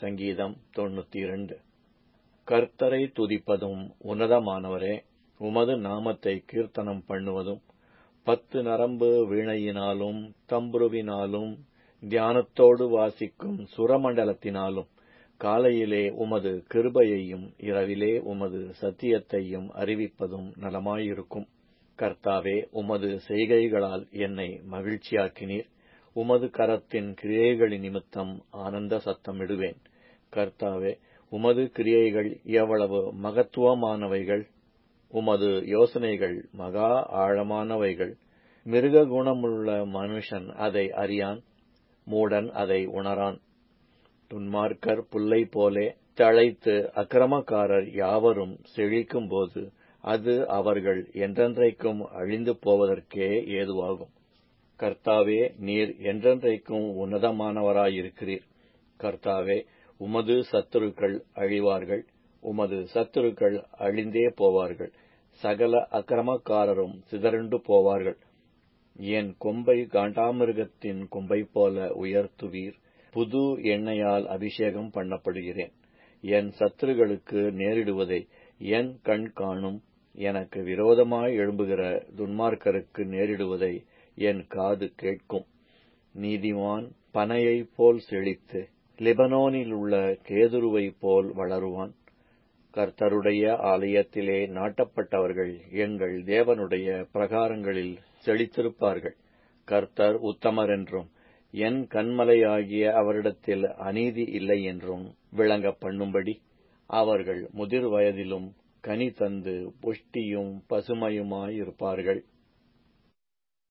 சங்கீதம் தொண்ணூத்தி இரண்டு கர்த்தரை துதிப்பதும் உன்னதமானவரே உமது நாமத்தை கீர்த்தனம் பண்ணுவதும் பத்து நரம்பு வீணையினாலும் தம்புருவினாலும் தியானத்தோடு வாசிக்கும் சுரமண்டலத்தினாலும் காலையிலே உமது கிருபையையும் இரவிலே உமது சத்தியத்தையும் அறிவிப்பதும் நலமாயிருக்கும் கர்த்தாவே உமது செய்கைகளால் என்னை மகிழ்ச்சியாக்கினீர் உமது கரத்தின் கிரியைகளின் நிமித்தம் ஆனந்த சத்தமிடுவேன் கர்த்தாவே உமது கிரியைகள் எவ்வளவு மகத்துவமானவைகள் உமது யோசனைகள் மகா ஆழமானவைகள் மிருக குணமுள்ள மனுஷன் அதை அறியான் மூடன் அதை உணரான் துன்மார்க்கர் புல்லை போலே தழைத்து அக்கிரமக்காரர் யாவரும் செழிக்கும்போது அது அவர்கள் என்றென்றைக்கும் அழிந்து போவதற்கே ஏதுவாகும் கர்த்தாவே நீர் என்றென்றைக்கும் உன்னதமானவராயிருக்கிறீர் கர்த்தாவே உமது சத்துருக்கள் அழிவார்கள் உமது சத்துருக்கள் அழிந்தே போவார்கள் சகல அக்கிரமக்காரரும் சிதறண்டு போவார்கள் என் கொம்பை காண்டாமிருகத்தின் கொம்பை போல உயர்த்துவீர் புது எண்ணெயால் அபிஷேகம் பண்ணப்படுகிறேன் என் சத்துருகளுக்கு நேரிடுவதை என் கண் காணும் எனக்கு விரோதமாய் எழும்புகிற துன்மார்க்கருக்கு நேரிடுவதை என் காது கேட்கும் நீதிமான் பனையைப் போல் செழித்து லெபனோனில் உள்ள கேதுருவைப் போல் வளருவான் கர்த்தருடைய ஆலயத்திலே நாட்டப்பட்டவர்கள் எங்கள் தேவனுடைய பிரகாரங்களில் செழித்திருப்பார்கள் கர்த்தர் உத்தமர் என்றும் என் கண்மலையாகிய அவரிடத்தில் அநீதி இல்லை என்றும் விளங்க பண்ணும்படி அவர்கள் முதிர் வயதிலும் கனி தந்து புஷ்டியும் பசுமையுமாயிருப்பார்கள்